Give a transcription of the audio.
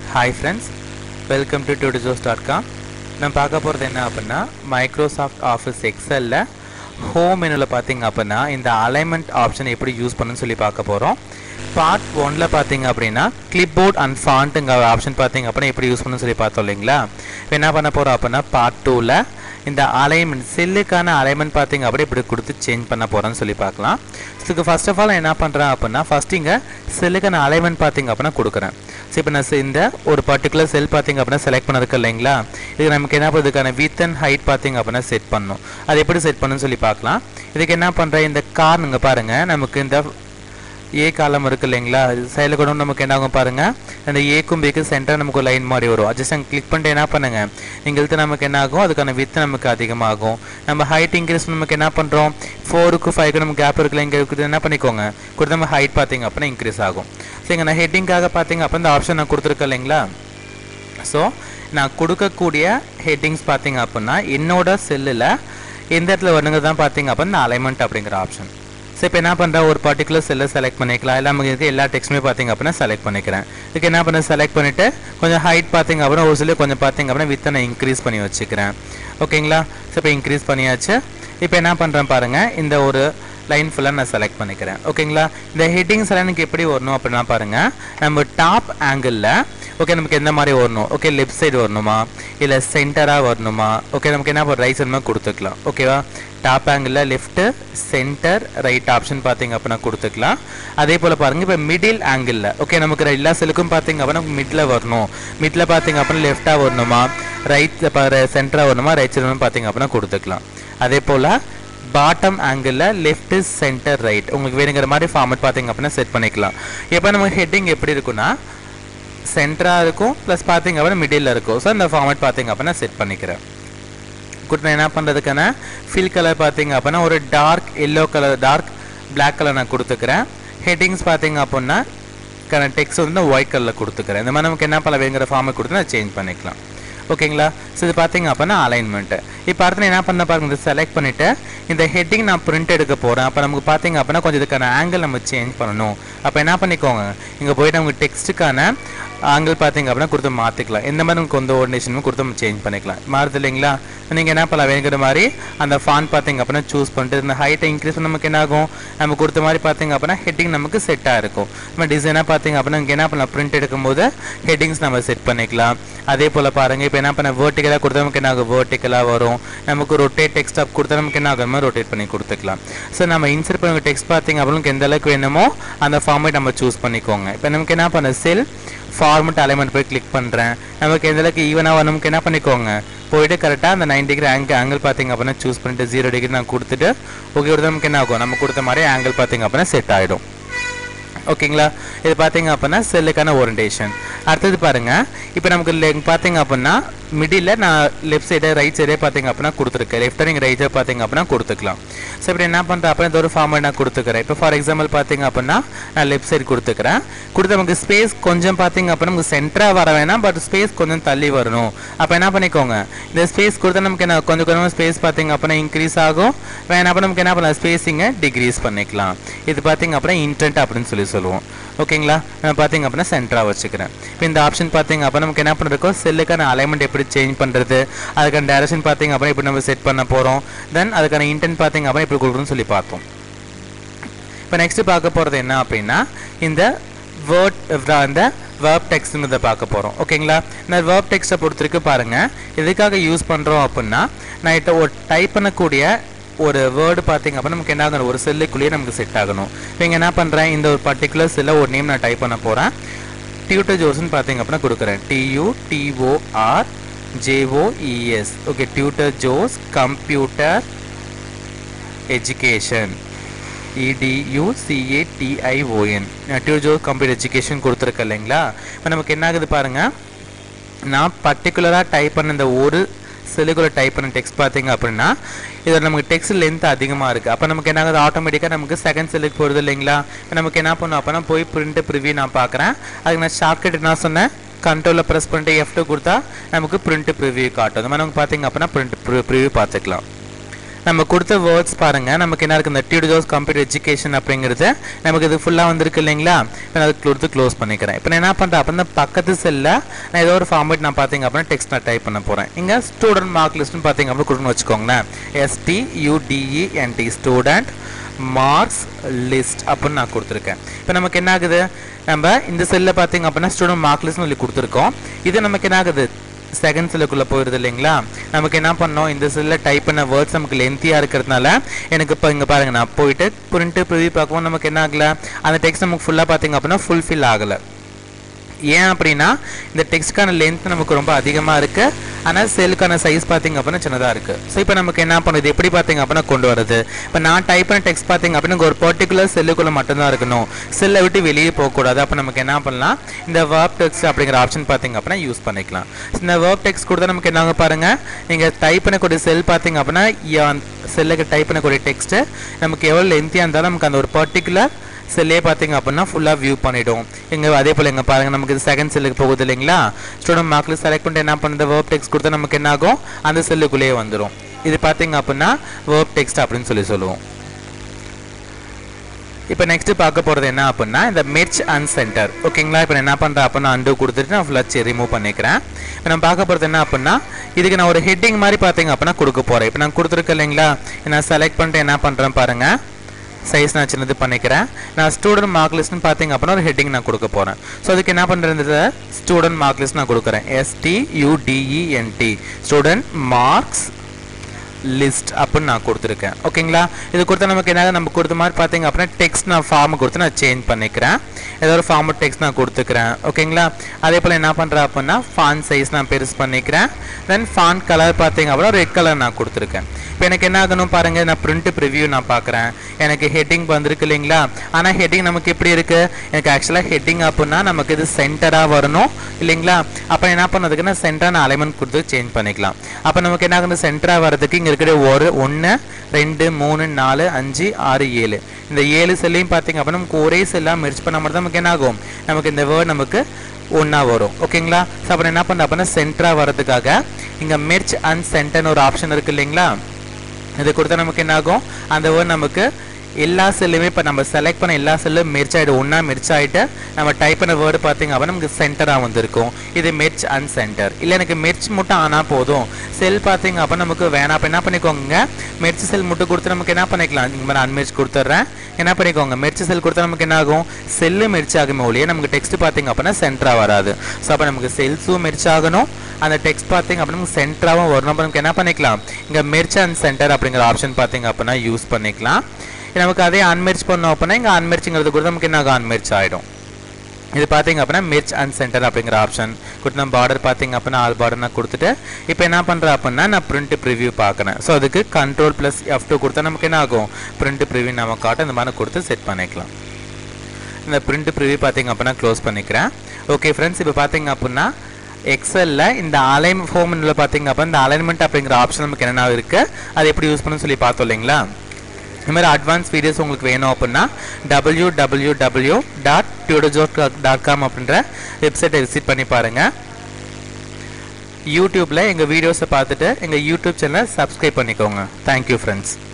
hi friends welcome to டியூடிஜோஸ் dot com நம்ம பார்க்க போகிறது என்ன அப்படின்னா மைக்ரோசாஃப்ட் ஆஃபீஸ் எக்ஸலில் ஹோம் மெனுவில் பார்த்தீங்க அப்படின்னா இந்த அலைன்மெண்ட் ஆப்ஷன் எப்படி யூஸ் பண்ணுன்னு சொல்லி பார்க்க போகிறோம் பார்ட் ஒனில் பார்த்தீங்க அப்படின்னா கிளிப்போர்ட் அண்ட் ஃபாண்ட்டுங்க ஆப்ஷன் பார்த்தீங்க அப்படின்னா எப்படி யூஸ் பண்ணணும்னு சொல்லி பார்த்தோம் இல்லைங்களா இப்போ என்ன பண்ண போகிறோம் அப்படின்னா பார்ட் டூவில் இந்த அலைன்மெண்ட் செல்லுக்கான அலைன்மெண்ட் பார்த்தீங்க அப்படி இப்படி கொடுத்து சேஞ்ச் பண்ண போகிறேன்னு சொல்லி பார்க்கலாம் இதுக்கு ஃபர்ஸ்ட் ஆஃப் ஆல் என்ன பண்ணுறேன் அப்படின்னா ஃபஸ்ட் இங்கே செல்லுக்கான அலைன்மெண்ட் பார்த்தீங்க அப்படின்னா கொடுக்குறேன் ஸோ இப்போ நான் செ- இந்த ஒரு பர்டிகுலர் செல் பார்த்தீங்க அப்படின்னா செலக்ட் பண்ணதுக்கு இல்லைங்களா இது நமக்கு என்ன இதுக்கான வித் அண்ட் ஹைட் பார்த்தீங்க அப்படின்னா செட் பண்ணணும் அது எப்படி செட் பண்ணணும்னு சொல்லி பார்க்கலாம் இதுக்கு என்ன பண்ணுறேன் இந்த கார்னுங்க பாருங்கள் நமக்கு இந்த ஏ காலம் இருக்கு இல்லைங்களா சைடில் கூட நமக்கு என்ன ஆகும் பாருங்க அந்த ஏக்கும் பிக்கும் சென்டர் நமக்கு லைன் மாதிரி வரும் ஜஸ்ட் அங்கே கிளிக் பண்ணிட்டு என்ன பண்ணுங்க நீங்கள் இழுத்து நமக்கு என்ன ஆகும் அதுக்கான வித்து நமக்கு அதிகமாகும் நம்ம ஹைட் இன்க்ரீஸ் நமக்கு என்ன பண்ணுறோம் ஃபோருக்கு ஃபைவ்க்கு நமக்கு கேப் இருக்குல்ல இங்கே இருக்குது என்ன பண்ணிக்கோங்க கொடுத்து நம்ம ஹைட் பார்த்தீங்க அப்படின்னா இன்க்ரீஸ் ஆகும் ஸோ இங்கே நான் ஹெட்டிங்காக பார்த்தீங்க அப்போ இந்த ஆப்ஷன் நான் கொடுத்துருக்கேன் இல்லைங்களா ஸோ நான் கொடுக்கக்கூடிய ஹெட்டிங்ஸ் பார்த்தீங்க அப்படின்னா என்னோட செல்லில் எந்த இடத்துல வரணுங்க தான் பார்த்தீங்க அப்படின்னா இந்த அலைன்மெண்ட் அப்படிங்கிற ஆப்ஷன் ஸோ இப்போ என்ன பண்ணுறேன் ஒரு பர்டிகுலர் செல்லை செலக்ட் பண்ணிக்கலாம் இல்லை நமக்கு இருக்க எல்லா டெக்ஸ்ட்டுமே பார்த்தீங்க அப்படின்னா செலக்ட் பண்ணிக்கிறேன் இதுக்கு என்ன பண்ண செலக்ட் பண்ணிவிட்டு கொஞ்சம் ஹைட் பார்த்தீங்க அப்படின்னா ஒரு சில கொஞ்சம் பார்த்தீங்க அப்படின்னா வித்தை நான் இன்க்ரீஸ் பண்ணி வச்சுக்கிறேன் ஓகேங்களா ஸோ இப்போ இன்க்ரீஸ் பண்ணியாச்சு இப்போ என்ன பண்ணுறேன் பாருங்கள் இந்த ஒரு லைன் ஃபுல்லாக நான் செலக்ட் பண்ணிக்கிறேன் ஓகேங்களா இந்த ஹெட்டிங்ஸ் எல்லாம் எனக்கு எப்படி வரணும் அப்படின்னா பாருங்கள் நம்ம டாப் ஆங்கிளில் ஓகே நமக்கு எந்த மாதிரி வரணும் ஓகே லெஃப்ட் சைடு வரணுமா இல்லை சென்டராக வரணுமா ஓகே நமக்கு என்ன ரைட் சைடு கொடுத்துக்கலாம் ஓகேவா டாப் ஆங்கிளில் லெஃப்ட்டு சென்டர் ரைட் ஆப்ஷன் பார்த்தீங்க அப்படின்னா கொடுத்துக்கலாம் அதே போல் பாருங்க இப்போ மிடில் ஆங்கிளில் ஓகே நமக்கு எல்லா செல்லுக்கும் பார்த்தீங்க அப்படின்னா மிடில் வரணும் மிடில் பார்த்தீங்க அப்படின்னா லெஃப்டாக வரணுமா ரைட் சென்டராக வரணுமா ரைட் சைடு பார்த்தீங்க அப்படின்னா கொடுத்துக்கலாம் அதே போல் பாட்டம் ஆங்கிளில் லெஃப்ட் சென்டர் ரைட் உங்களுக்கு வேணுங்கிற மாதிரி ஃபார்மட் பார்த்தீங்க அப்படின்னா செட் பண்ணிக்கலாம் இப்போ நம்ம ஹெட்டிங் எப்படி இருக்குன்னா சென்டராக இருக்கும் ப்ளஸ் பார்த்தீங்க அப்படின்னா மிடில் இருக்கும் ஸோ இந்த ஃபார்மட் பார்த்தீங்க அப்படின்னா செட் பண்ணிக்கிறேன் குட் நான் என்ன பண்ணுறதுக்கான ஃபில் கலர் பார்த்தீங்க அப்படின்னா ஒரு dark yellow colour dark Black colour நான் கொடுத்துக்கிறேன் ஹெட்டிங்ஸ் பார்த்தீங்க அப்படின்னா டெக்ஸ்ட் வந்து ஒயிட் கலரில் கொடுத்துக்கிறேன் இந்த மாதிரி நமக்கு என்ன பல வேங்கிற ஃபார்மை கொடுத்து நான் சேஞ்ச் பண்ணிக்கலாம் ஓகேங்களா ஸோ இது பார்த்தீங்க அப்படின்னா அலைன்மெண்ட்டு இப்போ அடுத்து நான் என்ன பண்ண பாருங்க இதை செலக்ட் பண்ணிவிட்டு இந்த ஹெட்டிங் நான் பிரிண்ட் எடுக்க போகிறேன் அப்போ நமக்கு பார்த்தீங்க அப்படின்னா கொஞ்சம் இதுக்கான ஆங்கிள் நம்ம சேஞ்ச் பண்ணணும் அப்போ என்ன பண்ணிக்கோங்க இங்கே போயிட்டு நமக்கு டெக்ஸ்ட்டுக்கான ஆங்கிள் பார்த்தீங்க அப்படின்னா கொடுத்து மாற்றிக்கலாம் எந்த மாதிரி நமக்கு வந்து ஓர்டினேஷனும் கொடுத்து நம்ம சேஞ்ச் பண்ணிக்கலாம் மாறுது இல்லைங்களா நீங்கள் என்ன பண்ணலாம் வேணுங்கிற மாதிரி அந்த ஃபான் பார்த்தீங்க அப்படின்னா சூஸ் பண்ணிட்டு இந்த ஹைட்டை இன்க்ரீஸ் பண்ண நமக்கு என்ன ஆகும் நம்ம கொடுத்த மாதிரி பார்த்தீங்க அப்படின்னா ஹெட்டிங் நமக்கு செட்டாக இருக்கும் நம்ம டிசைனாக பார்த்தீங்க அப்படின்னா இங்கே என்ன பண்ணலாம் பிரிண்ட் எடுக்கும்போது ஹெட்டிங்ஸ் நம்ம செட் பண்ணிக்கலாம் அதே போல் பாருங்க இப்போ என்ன பண்ண வேர்ட்டிக்கலாக கொடுத்தா நமக்கு என்ன ஆகும் வேர்ட்டிக்கலாக வரும் நமக்கு ரொட்டேட் டெக்ஸ்ட் அப் கொடுத்தா நமக்கு என்ன ஆகும் ரொட்டேட் பண்ணி கொடுத்துக்கலாம் ஸோ நம்ம இன்சர்ட் பண்ண டெக்ஸ்ட் பார்த்தீங்க அப்படின்னா நமக்கு எந்த அளவுக்கு வேணுமோ அந்த ஃபார்மேட் நம்ம சூஸ் பண்ணிக்கோங்க இப்போ நமக்கு என்ன பண்ண செல் ஃபார்மட் அலைன்மெண்ட் போய் கிளிக் பண்ணுறேன் நமக்கு எந்த அளவுக்கு ஈவனாக நமக்கு என்ன பண்ணிக்கோங்க போயிட்டு கரெக்டாக அந்த நைன் டிகிரி ஆங்கிள் ஆங்கிள் பார்த்தீங்க அப்படின்னா சூஸ் பண்ணிட்டு ஜீரோ டிகிரி நான் கொடுத்துட்டு ஓகே கொடுத்தா நமக்கு என்ன ஆகும் நம்ம கொடுத்த மாதிரி ஆங்கிள் பார்த்தீங்க அப்படின்னா செட் ஆகிடும் ஓகேங்களா இது பார்த்தீங்க அப்படின்னா செல்லுக்கான ஓரியன்டேஷன் அடுத்தது பாருங்க இப்போ நமக்கு leg பார்த்தீங்க அப்படின்னா மிடில் நான் லெஃப்ட் சைடு ரைட் சைடே பார்த்தீங்க அப்படின்னா கொடுத்துருக்கேன் லெஃப்ட் நீங்கள் ரைட் சைடு பார்த்தீங்க அப்படின்னா கொடுத்துக்கலாம் ஸோ இப்படி என்ன பண்ணுறேன் அப்படின்னா இந்த ஒரு ஃபார்மை நான் கொடுத்துக்கிறேன் இப்போ ஃபார் எக்ஸாம்பிள் பார்த்தீங்க அப்படின்னா நான் லெஃப்ட் சைடு கொடுத்துக்கிறேன் கொடுத்து நமக்கு ஸ்பேஸ் கொஞ்சம் பார்த்தீங்க அப்படின்னா நமக்கு சென்டராக வர வேணாம் பட் ஸ்பேஸ் கொஞ்சம் தள்ளி வரணும் அப்போ என்ன பண்ணிக்கோங்க இந்த ஸ்பேஸ் கொடுத்தா நமக்கு என்ன கொஞ்சம் கொஞ்சமாக ஸ்பேஸ் பார்த்தீங்க அப்படின்னா இன்க்ரீஸ் ஆகும் வேணா அப்போ நமக்கு என்ன பண்ணலாம் ஸ்பேஸிங்கை டிக்ரீஸ் பண்ணிக்கலாம் இது பார்த்தீங்க அப்படின்னா இன்டென்ட் அப்படின்னு சொல்லி சொல்லுவோம் ஓகேங்களா நான் பார்த்தீங்க அப்படின்னா சென்டராக வச்சுக்கிறேன் இப்போ இந்த ஆப்ஷன் பார்த்தீங்க அப்போ நமக்கு என்ன பண்ணிருக்கோம் செல்லுக்கான அலைன்மெண்ட் எப்படி சேஞ்ச் பண்ணுறது அதுக்கான டைரக்ஷன் பார்த்தீங்க அப்படின்னா எப்படி நம்ம செட் பண்ண போகிறோம் தென் அதுக்கான இன்டென்ட் பார்த்தீங்க அப்படின்னா எப்படி கொடுக்குறோம்னு சொல்லி பார்த்தோம் இப்போ நெக்ஸ்ட் பார்க்க போகிறது என்ன அப்படின்னா இந்த வேர்ட் அந்த வேர்ப் டெக்ஸ்ட்ங்கிறத பார்க்க போகிறோம் ஓகேங்களா இந்த வேர்ப் டெக்ஸ்ட்டை பொறுத்த வரைக்கும் பாருங்கள் எதுக்காக யூஸ் பண்ணுறோம் அப்படின்னா நான் இப்போ ஒரு டைப் பண்ணக்கூடிய ஒரு வேர்டு பார்த்தீங்க அப்படின்னா நமக்கு என்ன ஆகணும் ஒரு செல்லுக்குள்ளேயே நமக்கு செட் ஆகணும் இப்போ இங்கே என்ன பண்ணுறேன் இந்த ஒரு பர்டிகுலர் செல்லை ஒரு நேம் நான் டைப் பண்ண போகிறேன் டியூட்டர் ஜோஸ்ன்னு பார்த்தீங்க அப்படின்னா கொடுக்குறேன் TU TOR JOES okay tutor Joes computer education EDUCATION டியூஜோ கம்ப்யூட்டர் எஜுகேஷன் கொடுத்துருக்கேன் இல்லைங்களா இப்போ நமக்கு என்ன ஆகுது பாருங்கள் நான் பர்டிகுலராக டைப் பண்ண இந்த ஒரு செல்லுக்குள்ள டைப் பண்ண டெக்ஸ்ட் பார்த்தீங்க அப்படின்னா இதில் நமக்கு டெக்ஸ்ட் லென்த் அதிகமாக இருக்குது அப்போ நமக்கு என்ன ஆகுது ஆட்டோமேட்டிக்காக நமக்கு செகண்ட் செல்லுக்கு போகிறது இல்லைங்களா இப்போ நமக்கு என்ன பண்ணும் அப்படின்னா போய் பிரிண்ட் ப்ரிவியூ நான் பார்க்குறேன் அதுக்கு நான் ஷார்ட்கட் என்ன சொன்னேன் கண்ட்ரோலில் ப்ரெஸ் பண்ணிட்டு எஃப்ட்டு கொடுத்தா நமக்கு பிரிண்ட் ப்ரிவியூ காட்டும் அந்த மாதிரி நமக்கு பார்த்தீங்க அப்படின்னா பிரிண்ட் ப்ரிவியூ பார்த்துக்கலாம் நம்ம கொடுத்த வேர்ட்ஸ் பாருங்க நமக்கு என்ன இருக்கு இந்த டியூடோஸ் கம்ப்யூட்டர் எஜுகேஷன் அப்படிங்கிறது நமக்கு இது ஃபுல்லாக வந்திருக்கு இல்லைங்களா இப்போ நான் அதை கொடுத்து க்ளோஸ் பண்ணிக்கிறேன் இப்போ நான் என்ன பண்ணுறேன் அப்போ இந்த பக்கத்து செல்லில் நான் ஏதோ ஒரு ஃபார்மேட் நான் பார்த்தீங்க அப்படின்னா டெக்ஸ்ட் நான் டைப் பண்ண போகிறேன் இங்கே ஸ்டூடெண்ட் மார்க் லிஸ்ட்னு பார்த்தீங்க அப்படின்னு கொடுக்கணும்னு வச்சுக்கோங்களேன் S T U D E N T student marks list அப்படின்னு நான் கொடுத்துருக்கேன் இப்போ நமக்கு என்ன ஆகுது நம்ம இந்த செல்லில் பார்த்தீங்க அப்படின்னா ஸ்டூடெண்ட் மார்க் லிஸ்ட்னு சொல்லி கொடுத்துருக்கோம் இது நமக்கு என்ன ஆகுது செகண்ட் செல்லுக்குள்ளே போயிடுது இல்லைங்களா நமக்கு என்ன பண்ணோம் இந்த செல்லில் டைப் பண்ண வேர்ட்ஸ் நமக்கு லென்த்தியாக இருக்கிறதுனால எனக்கு இப்போ இங்கே பாருங்க நான் போயிட்டு பிரிண்ட்டு ப்ரிவியூ பார்க்கும்போது நமக்கு என்ன ஆகலை அந்த டெக்ஸ்ட் நமக்கு ஃபுல்லாக பார்த்தீங்க அப்படின்னா ஃபுல்ஃபில் ஆகலை ஏன் அப்படின்னா இந்த டெக்ஸ்ட்கான லென்த் நமக்கு ரொம்ப அதிகமாக இருக்கு ஆனால் செல்லுக்கான சைஸ் பார்த்தீங்க அப்படின்னா சின்னதாக இருக்கு ஸோ இப்போ நமக்கு என்ன பண்ணுது எப்படி பார்த்தீங்க அப்படின்னா கொண்டு வருது இப்போ நான் டைப் பண்ண டெக்ஸ்ட் பார்த்தீங்க அப்படின்னா ஒரு பர்டிகுலர் செல்லுக்குள்ள மட்டும்தான் இருக்கணும் செல்லை விட்டு வெளியே போகக்கூடாது அப்போ நமக்கு என்ன பண்ணலாம் இந்த வேர்ப் டெக்ஸ்ட் அப்படிங்கிற ஆப்ஷன் பார்த்தீங்க அப்படின்னா யூஸ் பண்ணிக்கலாம் இந்த வேர்ப் டெக்ஸ்ட் கொடுத்தா நமக்கு என்ன பாருங்க நீங்கள் டைப் பண்ணக்கூடிய செல் பார்த்தீங்க அப்படின்னா செல்லுக்கு டைப் பண்ணக்கூடிய டெக்ஸ்ட்டு நமக்கு எவ்வளோ லென்த்தியாக இருந்தாலும் நமக்கு அந்த ஒரு பர்டிகுலர் செல்லே பார்த்தீங்க அப்படின்னா ஃபுல்லாக வியூ பண்ணிடும் இங்கே அதே போல் இங்கே பாருங்கள் நமக்கு இது செகண்ட் செல்லுக்கு போகுது இல்லைங்களா ஸ்டூடெண்ட் மார்க்கில் செலக்ட் பண்ணிட்டு என்ன பண்ணுறது வேர்ப் டெக்ஸ்ட் கொடுத்தா நமக்கு என்ன ஆகும் அந்த செல்லுக்குள்ளேயே வந்துடும் இது பார்த்தீங்க அப்படின்னா வேர்ப் டெக்ஸ்ட் அப்படின்னு சொல்லி சொல்லுவோம் இப்போ நெக்ஸ்ட் பார்க்க போகிறது என்ன அப்படின்னா இந்த மெர்ச் அண்ட் சென்டர் ஓகேங்களா இப்போ நான் என்ன பண்ணுறேன் அப்படின்னா அண்டு கொடுத்துட்டு நான் ஃபுல்லாக ரிமூவ் பண்ணிக்கிறேன் இப்போ நான் பார்க்க போகிறது என்ன அப்படின்னா இதுக்கு நான் ஒரு ஹெட்டிங் மாதிரி பார்த்தீங்க அப்படின்னா கொடுக்க போகிறேன் இப்போ நான் கொடுத்துருக்கேன் இல்லைங்களா நான் செலக்ட் பண்ணிட்டு என்ன பண்ணுறேன் பாருங்கள் சைஸ் நான் சின்னது பண்ணிக்கிறேன் நான் ஸ்டூடெண்ட் மார்க் லிஸ்ட்னு பார்த்தீங்க அப்படின்னா ஒரு ஹெட்டிங் நான் கொடுக்க போகிறேன் ஸோ அதுக்கு என்ன பண்ணுறது ஸ்டூடெண்ட் மார்க் லிஸ்ட் நான் கொடுக்குறேன் எஸ்டியூடிஇஎன்டி ஸ்டூடெண்ட் மார்க்ஸ் லிஸ்ட் அப்படின்னு நான் கொடுத்துருக்கேன் ஓகேங்களா இது கொடுத்தா நமக்கு என்ன நம்ம கொடுத்த மாதிரி பார்த்தீங்க அப்படின்னா டெக்ஸ்ட் நான் ஃபார்ம் கொடுத்து நான் சேஞ்ச் பண்ணிக்கிறேன் ஏதோ ஒரு ஃபார்ம் டெக்ஸ்ட் நான் கொடுத்துக்கிறேன் ஓகேங்களா அதே போல் என்ன பண்ணுறேன் அப்படின்னா ஃபான் சைஸ் நான் பெருசு பண்ணிக்கிறேன் தென் ஃபான் கலர் பார்த்தீங்க அப்படின்னா ரெட் கலர் நான் கொடுத்துருக்கேன் இப்போ எனக்கு என்ன ஆகணும் பாருங்கள் நான் பிரிண்ட் ப்ரிவ்யூ நான் பார்க்குறேன் எனக்கு ஹெட்டிங் வந்திருக்கு இல்லைங்களா ஆனால் ஹெட்டிங் நமக்கு எப்படி இருக்குது எனக்கு ஆக்சுவலாக ஹெட்டிங் அப்படின்னா நமக்கு இது சென்டராக வரணும் இல்லைங்களா அப்போ என்ன பண்ணதுக்குன்னா சென்டராக நான் அலைமெண்ட் கொடுத்து சேஞ்ச் பண்ணிக்கலாம் அப்போ நமக்கு என்ன ஆகுது சென்டராக வரதுக்கு இங்கே இருக்கிற ஒரு ஒன்று ரெண்டு மூணு நாலு அஞ்சு ஆறு ஏழு இந்த ஏழு செல்லையும் பார்த்தீங்க அப்படின்னா நமக்கு ஒரே செல்லாக மெர்ச் பண்ண மட்டும் நமக்கு என்ன ஆகும் நமக்கு இந்த வேர்ட் நமக்கு ஒன்றா வரும் ஓகேங்களா ஸோ அப்புறம் என்ன பண்ண அப்படின்னா சென்டராக வரதுக்காக இங்கே மெர்ச் அண்ட் சென்டர்னு ஒரு ஆப்ஷன் இருக்குது இல்லைங்களா இது கொடுத்தா நமக்கு என்ன ஆகும் அந்த வேர்ட் நமக்கு எல்லா செல்லுமே இப்போ நம்ம செலக்ட் பண்ண எல்லா செல்லும் மெர்ச் ஆகிடும் ஒன்றா மெர்ச் ஆகிட்டு நம்ம டைப் பண்ண வேர்டு பார்த்தீங்க அப்படின்னா நமக்கு சென்டராக வந்திருக்கும் இது மெர்ச் அண்ட் சென்டர் இல்லை எனக்கு மெர்ச் மட்டும் ஆனால் போதும் செல் பார்த்தீங்க அப்போ நமக்கு வேணாம் அப்போ என்ன பண்ணிக்கோங்க மெர்ச் செல் மட்டும் கொடுத்து நமக்கு என்ன பண்ணிக்கலாம் இந்த மாதிரி அன்மெர்ச் கொடுத்துட்றேன் என்ன பண்ணிக்கோங்க மெர்ச் செல் கொடுத்தா நமக்கு என்ன ஆகும் செல்லு மெர்ச் ஆகுமே ஒழிய நமக்கு டெக்ஸ்ட் பார்த்தீங்க அப்படின்னா சென்டராக வராது ஸோ அப்போ நமக்கு செல்ஸும் மெர்ச் ஆகணும் அந்த டெக்ஸ்ட் பார்த்தீங்க அப்படின்னா நமக்கு சென்டராகவும் வரணும் அப்போ நமக்கு என்ன பண்ணிக்கலாம் இங்கே மெர்ச் அண்ட் சென்டர் அப்படிங்கிற ஆப்ஷன் பார்த்தீங்க அப்படின்னா யூஸ் பண்ணிக்கலாம் நமக்கு அதே அன்மெர்ச் பண்ணோம் அப்படின்னா இங்கே அன்மெர்ச்சுங்கிறது கூட நமக்கு என்ன அன்மெர்ச் ஆகிடும் இது பார்த்தீங்க அப்படின்னா மெர்ச் அண்ட் சென்டர் அப்படிங்கிற ஆப்ஷன் கொடுத்து நம்ம பார்டர் பார்த்தீங்க அப்படின்னா ஆல் பார்டர் நான் கொடுத்துட்டு இப்போ என்ன பண்ணுறேன் அப்படின்னா நான் பிரிண்ட் ப்ரிவ்யூ பார்க்குறேன் ஸோ அதுக்கு கண்ட்ரோல் ப்ளஸ் எஃப் டூ கொடுத்தா நமக்கு என்ன ஆகும் பிரிண்ட் ப்ரிவ்யூ நம்ம காட்டும் இந்த மாதிரி கொடுத்து செட் பண்ணிக்கலாம் இந்த பிரிண்ட் ப்ரிவ்யூ பார்த்தீங்க அப்படின்னா க்ளோஸ் பண்ணிக்கிறேன் ஓகே ஃப்ரெண்ட்ஸ் இப்போ பார்த்தீங்க அப்படின்னா எக்ஸலில் இந்த அலைன் ஹோம்ல பார்த்தீங்க அப்படின்னா இந்த அலைன்மெண்ட் அப்படிங்கிற ஆப்ஷன் நமக்கு என்னென்ன இருக்குது அது எப்படி யூஸ் பண்ணணும்னு சொல்லி பார்த்தோம் இல்லைங்களா இந்த மாதிரி அட்வான்ஸ் வீடியோஸ் உங்களுக்கு வேணும் அப்படின்னா டபிள்யூ டபிள்யூ டபிள்யூ டாட் டியூடோஜோட் டாட் காம் அப்படின்ற வெப்சைட்டை விசிட் பண்ணி பாருங்கள் யூடியூப்பில் எங்கள் வீடியோஸை பார்த்துட்டு எங்கள் யூடியூப் சேனலை சப்ஸ்கிரைப் பண்ணிக்கோங்க தேங்க்யூ ஃப்ரெண்ட்ஸ்